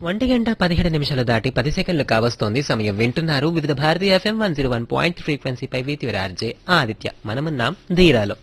ఒంటి గంట పదిహేడు నిమిషాలు దాటి పది సెకండ్లు కావస్తోంది సమయం వింటున్నారు వివిధ భారతీయ FM one zero one point ఫ్రీక్వెన్సీపై వీతి ఆర్జే ఆదిత్య మనమున్నాం ధీరాలో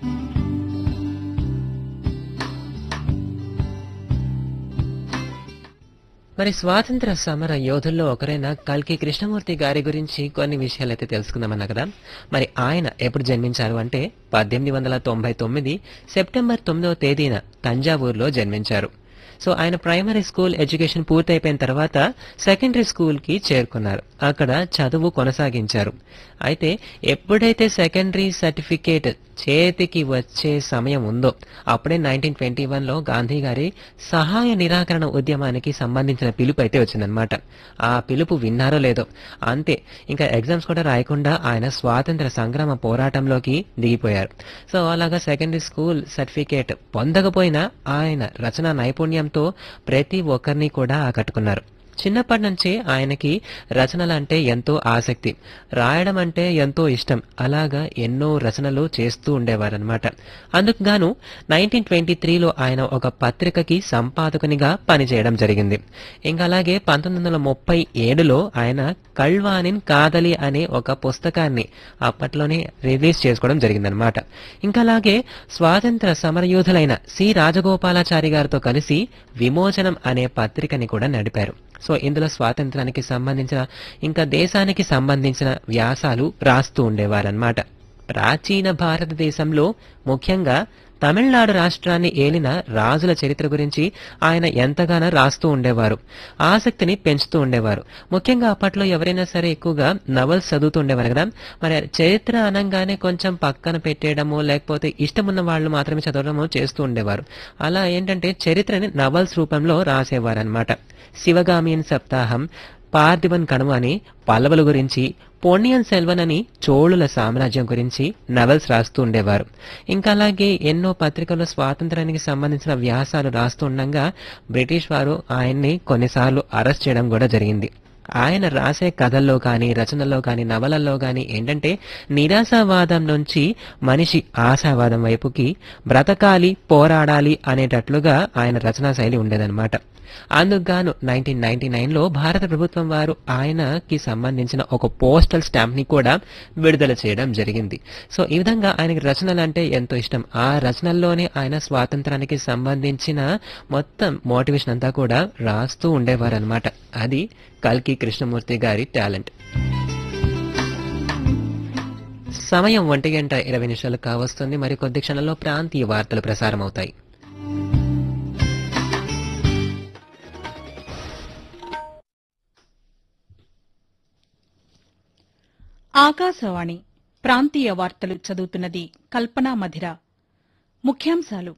మరి స్వాతంత్ర సమర యోధుల్లో ఒకరైన కల్కి కృష్ణమూర్తి గారి గురించి కొన్ని విషయాలు అయితే తెలుసుకుందామన్నా కదా మరి ఆయన ఎప్పుడు జన్మించారు అంటే పద్దెనిమిది వందల తొంభై తొమ్మిది సెప్టెంబర్ తొమ్మిదవ తేదీన తంజావూరులో జన్మించారు సో ఆయన ప్రైమరీ స్కూల్ ఎడ్యుకేషన్ పూర్తయిపోయిన తర్వాత సెకండరీ స్కూల్ కి చేరుకున్నారు అక్కడ చదువు కొనసాగించారు అయితే ఎప్పుడైతే సెకండరీ సర్టిఫికేట్ చేతికి వచ్చే సమయం ఉందో అప్పుడే నైన్టీన్ ట్వంటీ వన్లో గాంధీ గారి సహాయ నిరాకరణ ఉద్యమానికి సంబంధించిన పిలుపు అయితే వచ్చిందనమాట ఆ పిలుపు విన్నారో లేదో అంతే ఇంకా ఎగ్జామ్స్ కూడా రాయకుండా ఆయన స్వాతంత్ర సంగ్రామ పోరాటంలోకి దిగిపోయారు సో అలాగా సెకండరీ స్కూల్ సర్టిఫికేట్ పొందకపోయినా ఆయన రచనా నైపుణ్యంతో ప్రతి ఒక్కరిని కూడా ఆకట్టుకున్నారు చిన్నప్పటి నుంచే ఆయనకి రచనలంటే ఎంతో ఆసక్తి రాయడం అంటే ఎంతో ఇష్టం అలాగా ఎన్నో రచనలు చేస్తూ ఉండేవారనమాట అందుకు గాను నైన్టీన్ ట్వంటీ త్రీలో ఆయన ఒక పత్రికకి సంపాదకునిగా పనిచేయడం జరిగింది ఇంకా అలాగే పంతొమ్మిది వందల ముప్పై ఏడులో ఆయన కళ్వానిన్ కాదలి అనే ఒక పుస్తకాన్ని అప్పట్లోనే రిలీజ్ చేసుకోవడం జరిగిందనమాట ఇంకా అలాగే స్వాతంత్ర సమరయోధులైన సి రాజగోపాలాచారి గారితో కలిసి విమోచనం అనే పత్రికని కూడా నడిపారు సో ఇందులో స్వాతంత్రానికి సంబంధించిన ఇంకా దేశానికి సంబంధించిన వ్యాసాలు రాస్తూ ఉండేవారన్నమాట ప్రాచీన భారతదేశంలో ముఖ్యంగా తమిళనాడు రాష్ట్రాన్ని ఏలిన రాజుల చరిత్ర గురించి ఆయన ఎంతగానో రాస్తూ ఉండేవారు ఆసక్తిని పెంచుతూ ఉండేవారు ముఖ్యంగా అప్పట్లో ఎవరైనా సరే ఎక్కువగా నవల్స్ చదువుతూ ఉండేవారు కదా మరి చరిత్ర అనగానే కొంచెం పక్కన పెట్టేయడము లేకపోతే ఇష్టమున్న వాళ్ళు మాత్రమే చదవడము చేస్తూ ఉండేవారు అలా ఏంటంటే చరిత్రని నవల్స్ రూపంలో రాసేవారనమాట శివగామియన్ సప్తాహం పార్థివన్ కణము అని పల్లవుల గురించి పొన్నియన్ సెల్వన్ అని చోళుల సామ్రాజ్యం గురించి నవల్స్ రాస్తూ ఉండేవారు ఇంకా అలాగే ఎన్నో పత్రికల్లో స్వాతంత్రానికి సంబంధించిన వ్యాసాలు రాస్తూ ఉండగా బ్రిటిష్ వారు ఆయన్ని కొన్నిసార్లు అరెస్ట్ చేయడం కూడా జరిగింది ఆయన రాసే కథల్లో కానీ రచనల్లో కానీ నవలల్లో కానీ ఏంటంటే నిరాశావాదం నుంచి మనిషి ఆశావాదం వైపుకి బ్రతకాలి పోరాడాలి అనేటట్లుగా ఆయన రచనా శైలి ఉండేదన్నమాట అందుకు గాను నైన్టీన్ నైన్టీ నైన్లో భారత ప్రభుత్వం వారు ఆయనకి సంబంధించిన ఒక పోస్టల్ స్టాంప్ ని కూడా విడుదల చేయడం జరిగింది సో ఈ విధంగా ఆయనకి రచనలు అంటే ఎంతో ఇష్టం ఆ రచనల్లోనే ఆయన స్వాతంత్రానికి సంబంధించిన మొత్తం మోటివేషన్ అంతా కూడా రాస్తూ ఉండేవారనమాట అది కల్కి కృష్ణమూర్తి గారి టాలెంట్ సమయం ఒంటి గంట ఇరవై నిమిషాలు కావస్తుంది మరి కొద్ది క్షణంలో ప్రాంతీయ వార్తలు ప్రసారం అవుతాయి ఆకాశవాణి ప్రాంతీయ వార్తలు చదువుతున్నది కల్పనా మధిర ముఖ్యాంశాలు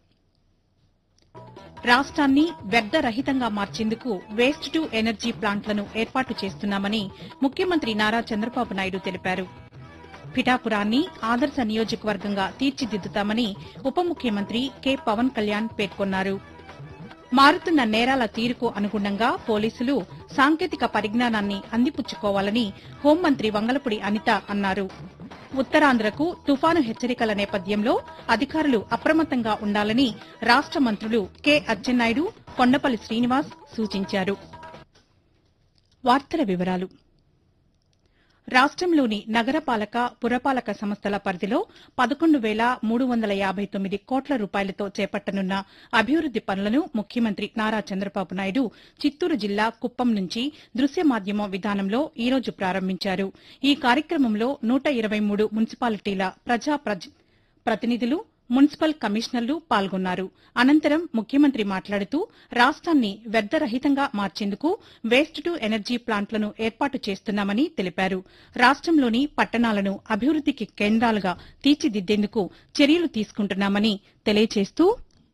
రాష్ట్రాన్ని వ్యర్థరహితంగా మార్చేందుకు వేస్ట్ టు ఎనర్జీ ప్లాంట్లను ఏర్పాటు చేస్తున్నామని ముఖ్యమంత్రి నారా చంద్రబాబు నాయుడు తెలిపారు పిఠాపురాన్ని ఆదర్శ నియోజకవర్గంగా తీర్చిదిద్దుతామని ఉప ముఖ్యమంత్రి కె పవన్ కళ్యాణ్ పేర్కొన్నారు మారుతున్న నేరాల తీరుకు అనుగుణంగా పోలీసులు సాంకేతిక పరిజ్ఞానాన్ని అందిపుచ్చుకోవాలని హోంమంత్రి వంగలపూడి అనిత అన్నారు ఉత్తరాంధ్రకు తుఫాను హెచ్చరికల నేపథ్యంలో అధికారులు అప్రమత్తంగా ఉండాలని రాష్ట మంత్రులు కె అచ్చెన్నాయుడు కొండపల్లి శ్రీనివాస్ సూచించారు వార్తల వివరాలు రాష్ట్రంలోని నగరపాలక పురపాలక సంస్థల పరిధిలో పదకొండు వేల మూడు వందల యాభై తొమ్మిది కోట్ల రూపాయలతో చేపట్టనున్న అభివృద్ది పనులను ముఖ్యమంత్రి నారా చంద్రబాబు నాయుడు చిత్తూరు జిల్లా కుప్పం నుంచి దృశ్య మాధ్యమం విధానంలో ఈ రోజు ప్రారంభించారు ఈ కార్యక్రమంలో నూట ఇరవై మూడు మున్సిపాలిటీల ప్రజా ప్రజ- ప్రతినిధులు మున్సిపల్ కమిషనర్లు పాల్గొన్నారు అనంతరం ముఖ్యమంత్రి మాట్లాడుతూ రాష్ట్రాన్ని వ్యర్థరహితంగా మార్చేందుకు వేస్ట్ టు ఎనర్జీ ప్లాంట్లను ఏర్పాటు చేస్తున్నామని తెలిపారు రాష్ట్రంలోని పట్టణాలను అభివృద్దికి కేంద్రాలుగా తీర్చిదిద్దేందుకు చర్యలు తీసుకుంటున్నామని తెలియజేస్తూ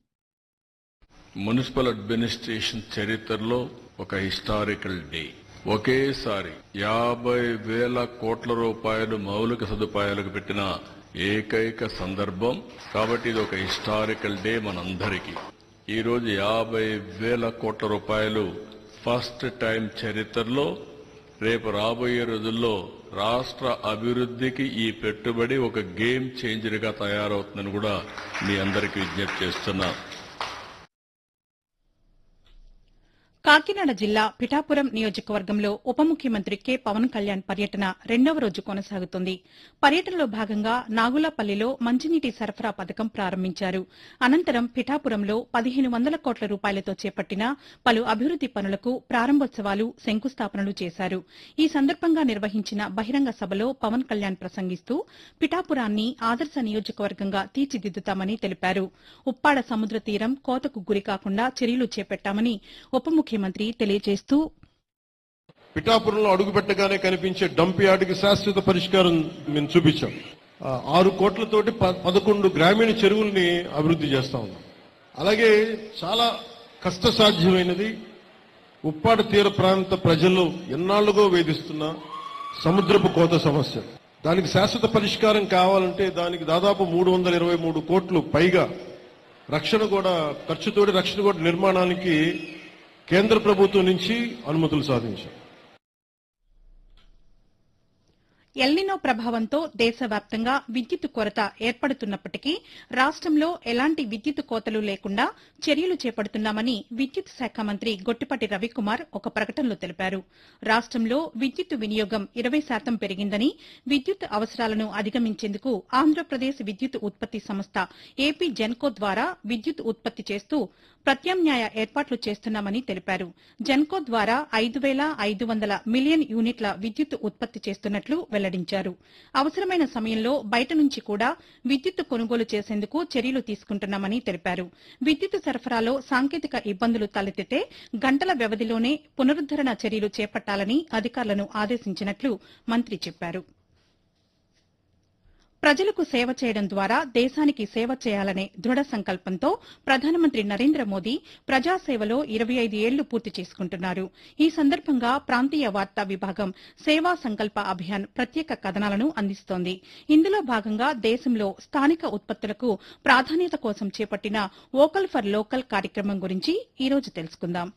మున్సిపల్ అడ్మినిస్ట్రేషన్ చరిత్రలో ఒక హిస్టారికల్ డే ఒకేసారి యాభై వేల కోట్ల రూపాయలు మౌలిక సదుపాయాలకు పెట్టిన ఏకైక సందర్భం కాబట్టి ఇది ఒక హిస్టారికల్ డే మనందరికీ ఈ రోజు యాభై వేల కోట్ల రూపాయలు ఫస్ట్ టైం చరిత్రలో రేపు రాబోయే రోజుల్లో రాష్ట్ర అభివృద్ధికి ఈ పెట్టుబడి ఒక గేమ్ చేంజర్ గా తయారవుతుందని కూడా మీ అందరికీ విజ్ఞప్తి చేస్తున్నా కాకినాడ జిల్లా పిఠాపురం నియోజకవర్గంలో ఉప ముఖ్యమంత్రి కె పవన్ కళ్యాణ్ పర్యటన రెండవ రోజు కొనసాగుతుంది పర్యటనలో భాగంగా నాగులపల్లిలో మంచినీటి సరఫరా పథకం ప్రారంభించారు అనంతరం పిఠాపురంలో పదిహేను వందల కోట్ల రూపాయలతో చేపట్టిన పలు అభివృద్ది పనులకు ప్రారంభోత్సవాలు శంకుస్థాపనలు చేశారు ఈ సందర్భంగా నిర్వహించిన బహిరంగ సభలో పవన్ కళ్యాణ్ ప్రసంగిస్తూ పిఠాపురాన్ని ఆదర్శ నియోజకవర్గంగా తీర్చిదిద్దుతామని తెలిపారు ఉప్పాడ సముద్ర తీరం కోతకు గురికాకుండా చర్యలు చేపట్టామని ఉప ముఖ్యమంత్రి తెలియజేస్తూ పిఠాపురంలో అడుగు పెట్టగానే కనిపించే డంప్ యార్డుకి శాశ్వత పరిష్కారం మేము చూపించాం ఆ, ఆరు కోట్లతోటి ప- పదకొండు గ్రామీణ చెరువుల్ని అభివృద్ధి చేస్తా ఉన్నాం అలాగే చాలా కష్టసాధ్యమైనది ఉప్పాడ తీర ప్రాంత ప్రజలు ఎన్నాళ్లుగో వేధిస్తున్న సముద్రపు కోత సమస్య దానికి శాశ్వత పరిష్కారం కావాలంటే దానికి దాదాపు మూడు వందల ఇరవై మూడు కోట్లు పైగా రక్షణ కూడా ఖర్చుతోటి రక్షణ కూడా నిర్మాణానికి కేంద్ర ప్రభుత్వం నుంచి అనుమతులు సాధించాం ఎల్నినో ప్రభావంతో దేశవ్యాప్తంగా విద్యుత్ కొరత ఏర్పడుతున్నప్పటికీ రాష్టంలో ఎలాంటి విద్యుత్ కోతలు లేకుండా చర్యలు చేపడుతున్నామని విద్యుత్ శాఖ మంత్రి గొట్టిపాటి రవికుమార్ ఒక ప్రకటనలో తెలిపారు రాష్టంలో విద్యుత్ వినియోగం ఇరవై శాతం పెరిగిందని విద్యుత్ అవసరాలను అధిగమించేందుకు ఆంధ్రప్రదేశ్ విద్యుత్ ఉత్పత్తి సంస్థ ఏపీ జెన్కో ద్వారా విద్యుత్ ఉత్పత్తి చేస్తూ ప్రత్యామ్నాయ ఏర్పాట్లు చేస్తున్నామని తెలిపారు జెన్కో ద్వారా ఐదు వేల ఐదు వందల మిలియన్ యూనిట్ల విద్యుత్ ఉత్పత్తి చేస్తున్నట్లు వెల్లడించారు అవసరమైన సమయంలో బయట నుంచి కూడా విద్యుత్ కొనుగోలు చేసేందుకు చర్యలు తీసుకుంటున్నామని తెలిపారు విద్యుత్ సరఫరాలో సాంకేతిక ఇబ్బందులు తలెత్తితే గంటల వ్యవధిలోనే పునరుద్దరణ చర్యలు చేపట్టాలని అధికారులను ఆదేశించినట్లు మంత్రి చెప్పారు ప్రజలకు సేవ చేయడం ద్వారా దేశానికి సేవ చేయాలనే దృఢ సంకల్పంతో ప్రధానమంత్రి నరేంద్ర మోదీ ప్రజాసేవలో ఇరవై ఐదు ఏళ్లు పూర్తి చేసుకుంటున్నారు ఈ సందర్భంగా ప్రాంతీయ వార్తా విభాగం సేవా సంకల్ప అభియాన్ ప్రత్యేక కథనాలను అందిస్తోంది ఇందులో భాగంగా దేశంలో స్థానిక ఉత్పత్తులకు ప్రాధాన్యత కోసం చేపట్టిన వోకల్ ఫర్ లోకల్ కార్యక్రమం గురించి ఈ రోజు తెలుసుకుందాం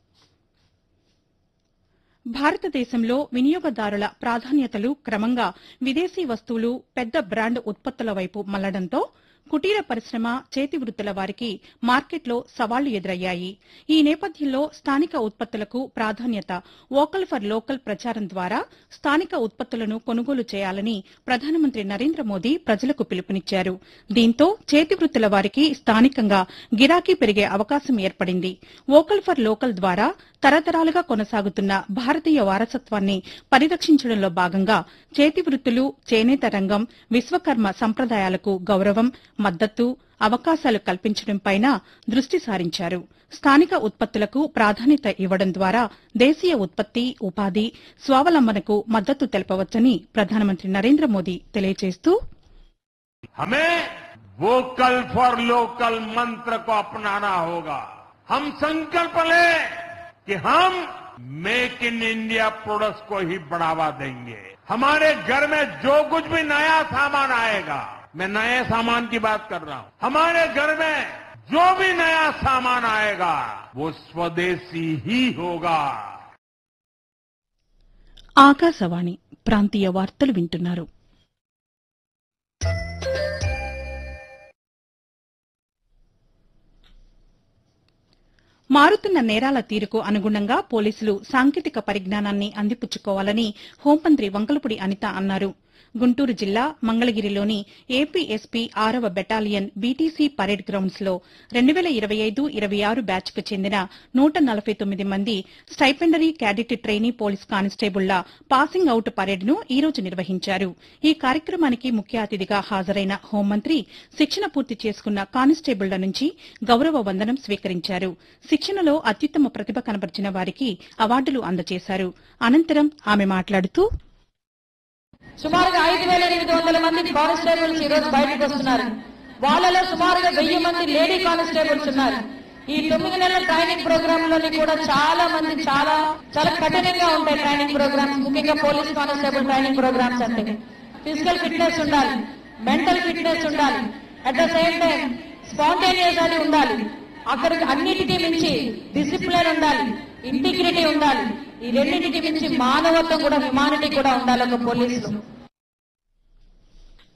భారతదేశంలో వినియోగదారుల ప్రాధాన్యతలు క్రమంగా విదేశీ వస్తువులు పెద్ద బ్రాండ్ ఉత్పత్తుల వైపు మళ్లడంతో కుటీర పరిశ్రమ చేతి వృత్తుల వారికి మార్కెట్లో సవాళ్లు ఎదురయ్యాయి ఈ నేపథ్యంలో స్థానిక ఉత్పత్తులకు ప్రాధాన్యత వోకల్ ఫర్ లోకల్ ప్రచారం ద్వారా స్థానిక ఉత్పత్తులను కొనుగోలు చేయాలని ప్రధానమంత్రి నరేంద్ర మోదీ ప్రజలకు పిలుపునిచ్చారు దీంతో చేతి వృత్తుల వారికి స్థానికంగా గిరాకీ పెరిగే అవకాశం ఏర్పడింది వోకల్ ఫర్ లోకల్ ద్వారా తరతరాలుగా కొనసాగుతున్న భారతీయ వారసత్వాన్ని పరిరక్షించడంలో భాగంగా చేతి వృత్తులు చేనేత రంగం విశ్వకర్మ సంప్రదాయాలకు గౌరవం మద్దతు అవకాశాలు కల్పించడంపైన దృష్టి సారించారు స్థానిక ఉత్పత్తులకు ప్రాధాన్యత ఇవ్వడం ద్వారా దేశీయ ఉత్పత్తి ఉపాధి స్వావలంబనకు మద్దతు తెలపవచ్చని ప్రధానమంత్రి నరేంద్ర మోదీ తెలియజేస్తూ हमें वोकल फॉर लोकल मंत्र को अपनाना होगा हम संकल्प लें कि हम मेक इन इंडिया प्रोडक्ट्स को ही बढ़ावा देंगे हमारे घर में जो कुछ भी नया सामान आएगा मैं नए सामान की बात कर रहा हूं हमारे घर में जो भी नया सामान आएगा वो स्वदेशी ही होगा ఆకాశవాణి ప్రాంతీయ వార్తలు వింటున్నారు మారుతున్న నేరాల తీరుకు అనుగుణంగా పోలీసులు సాంకేతిక పరిజ్ఞానాన్ని అందిపుచ్చుకోవాలని హోంమంత్రి వంకలపూడి అనిత అన్నారు గుంటూరు జిల్లా మంగళగిరిలోని ఏపీ ఎస్పీ ఆరవ బెటాలియన్ బీటీసీ పరేడ్ గ్రౌండ్స్ లో రెండు వేల ఇరవై ఐదు ఇరవై ఆరు బ్యాచ్ కు చెందిన నూట నలభై తొమ్మిది మంది స్టైపెండరీ క్యాడెట్ ట్రైనీ పోలీస్ కానిస్టేబుళ్ల పాసింగ్ అవుట్ పరేడ్ ను ఈ రోజు నిర్వహించారు ఈ కార్యక్రమానికి ముఖ్య అతిథిగా హాజరైన హోంమంత్రి శిక్షణ పూర్తి చేసుకున్న కానిస్టేబుళ్ల నుంచి గౌరవ వందనం స్వీకరించారు శిక్షణలో అత్యుత్తమ ప్రతిభ కనబర్చిన వారికి అవార్డులు అందజేశారు అనంతరం ఆమె మాట్లాడుతూ సుమారుగా ఐదు వేల ఎనిమిది వందల మంది కానిస్టేబుల్స్ ఈ రోజు బయటకు వస్తున్నారు వాళ్ళలో సుమారుగా వెయ్యి మంది లేడీ కానిస్టేబుల్స్ ఉన్నారు ఈ తొమ్మిది నెలల ట్రైనింగ్ ప్రోగ్రామ్ లోని కూడా చాలా మంది చాలా చాలా కఠినంగా ఉంటాయి ట్రైనింగ్ ప్రోగ్రామ్స్ ముఖ్యంగా పోలీస్ కానిస్టేబుల్ ట్రైనింగ్ ప్రోగ్రామ్స్ అంటే ఫిజికల్ ఫిట్నెస్ ఉండాలి మెంటల్ ఫిట్నెస్ ఉండాలి at the same time spontaneous అది ఉండాలి అక్కడికి అన్నిటికీ మించి డిసిప్లిన్ ఉండాలి ఇంటిగ్రిటీ ఉండాలి ఈ రెండింటికి మించి మానవత్వం కూడా హ్యుమానిటీ కూడా ఉండాలి ఒక పోలీసులో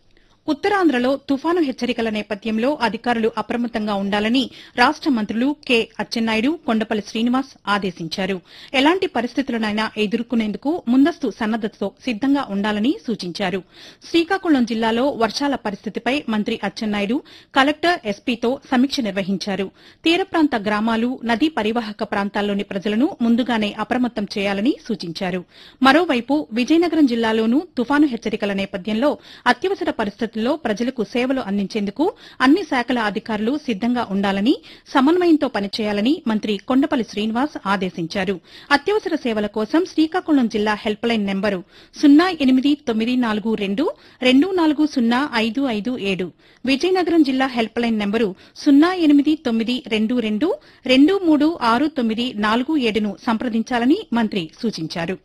ఉత్తరాంధ్రలో తుఫాను హెచ్చరికల నేపథ్యంలో అధికారులు అప్రమత్తంగా ఉండాలని రాష్ట మంత్రులు కె అచ్చెన్నాయుడు కొండపల్లి శ్రీనివాస్ ఆదేశించారు ఎలాంటి పరిస్థితులనైనా ఎదుర్కొనేందుకు ముందస్తు సన్నద్దతతో సిద్దంగా ఉండాలని సూచించారు శ్రీకాకుళం జిల్లాలో వర్షాల పరిస్థితిపై మంత్రి అచ్చెన్నాయుడు కలెక్టర్ ఎస్పీతో సమీక్ష నిర్వహించారు తీర ప్రాంత గ్రామాలు నదీ పరివాహక ప్రాంతాల్లోని ప్రజలను ముందుగానే అప్రమత్తం చేయాలని సూచించారు మరోవైపు విజయనగరం జిల్లాలోనూ తుఫాను హెచ్చరికల నేపథ్యంలో అత్యవసర పరిస్థితుల్లో ప్రజలకు సేవలు అందించేందుకు అన్ని శాఖల అధికారులు సిద్దంగా ఉండాలని సమన్వయంతో పనిచేయాలని మంత్రి కొండపల్లి శ్రీనివాస్ ఆదేశించారు అత్యవసర సేవల కోసం శ్రీకాకుళం జిల్లా హెల్ప్ లైన్ నెంబరు సున్నా ఎనిమిది తొమ్మిది నాలుగు రెండు రెండు నాలుగు సున్నా ఐదు ఐదు ఏడు విజయనగరం జిల్లా హెల్ప్ లైన్ నెంబరు సున్నా ఎనిమిది తొమ్మిది రెండు రెండు రెండు మూడు ఆరు తొమ్మిది నాలుగు ఏడును సంప్రదించాలని మంత్రి సూచించారు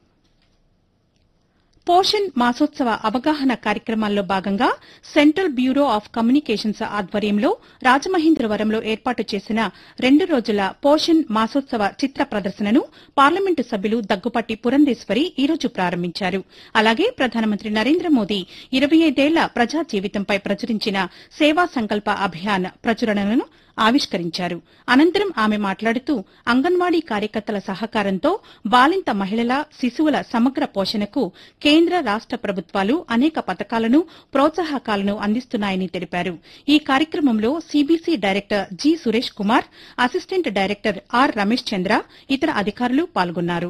పోషణ్ మాసోత్సవ అవగాహన కార్యక్రమాల్లో భాగంగా సెంట్రల్ బ్యూరో ఆఫ్ కమ్యూనికేషన్స్ ఆధ్వర్యంలో రాజమహేంద్రవరంలో ఏర్పాటు చేసిన రెండు రోజుల పోషణ్ మాసోత్సవ చిత్ర ప్రదర్శనను పార్లమెంటు సభ్యులు దగ్గుపాటి పురంధేశ్వరి ఈ రోజు ప్రారంభించారు అలాగే ప్రధానమంత్రి నరేంద్ర మోదీ ఇరవై ఐదేళ్ల ప్రజా జీవితంపై ప్రచురించిన సేవా సంకల్ప అభియాన్ ప్రచురణలను ఆవిష్కరించారు అనంతరం ఆమె మాట్లాడుతూ అంగన్వాడీ కార్యకర్తల సహకారంతో బాలింత మహిళల శిశువుల సమగ్ర పోషణకు కేంద్ర రాష్ట ప్రభుత్వాలు అనేక పథకాలను ప్రోత్సాహకాలను అందిస్తున్నాయని తెలిపారు ఈ కార్యక్రమంలో CBC director G Suresh Kumar assistant director R Ramesh Chandra ఇతర అధికారులు పాల్గొన్నారు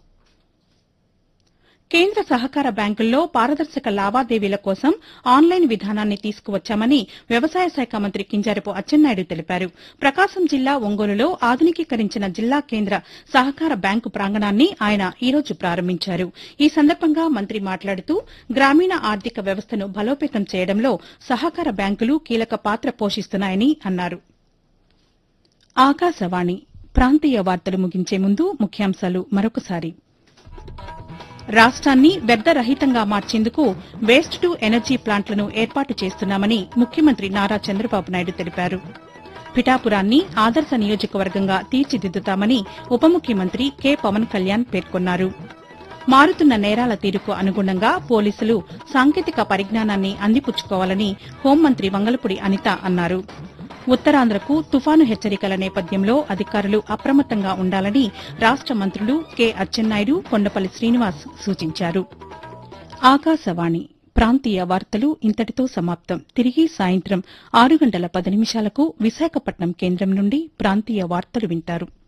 కేంద్ర సహకార బ్యాంకుల్లో పారదర్శక లావాదేవీల కోసం ఆన్లైన్ విధానాన్ని తీసుకువచ్చామని వ్యవసాయ శాఖ మంత్రి కింజారపు అచ్చెన్నాయుడు తెలిపారు ప్రకాశం జిల్లా ఒంగోలులో ఆధునికీకరించిన జిల్లా కేంద్ర సహకార బ్యాంకు ప్రాంగణాన్ని ఆయన ఈ రోజు ప్రారంభించారు ఈ సందర్భంగా మంత్రి మాట్లాడుతూ గ్రామీణ ఆర్థిక వ్యవస్థను బలోపేతం చేయడంలో సహకార బ్యాంకులు కీలక పాత్ర పోషిస్తున్నాయని అన్నారు ఆకాశవాణి ప్రాంతీయ వార్తలు ముగించే ముందు ముఖ్యాంశాలు మరొకసారి రాష్ట్రాన్ని వ్యర్థరహితంగా మార్చేందుకు వేస్ట్ టు ఎనర్జీ ప్లాంట్లను ఏర్పాటు చేస్తున్నామని ముఖ్యమంత్రి నారా చంద్రబాబు నాయుడు తెలిపారు పిఠాపురాన్ని ఆదర్శ నియోజకవర్గంగా తీర్చిదిద్దుతామని ఉప ముఖ్యమంత్రి కె పవన్ కళ్యాణ్ పేర్కొన్నారు మారుతున్న నేరాల తీరుకు అనుగుణంగా పోలీసులు సాంకేతిక పరిజ్ఞానాన్ని అందిపుచ్చుకోవాలని హోంమంత్రి వంగలపూడి అనిత అన్నారు ఉత్తరాంధ్రకు తుఫాను హెచ్చరికల నేపథ్యంలో అధికారులు అప్రమత్తంగా ఉండాలని రాష్ట మంత్రులు కె అచ్చెన్నాయుడు కొండపల్లి శ్రీనివాస్ సూచించారు ఆకాశవాణి ప్రాంతీయ వార్తలు ఇంతటితో సమాప్తం తిరిగి సాయంత్రం ఆరు గంటల పది నిమిషాలకు విశాఖపట్నం కేంద్రం నుండి ప్రాంతీయ వార్తలు వింటారు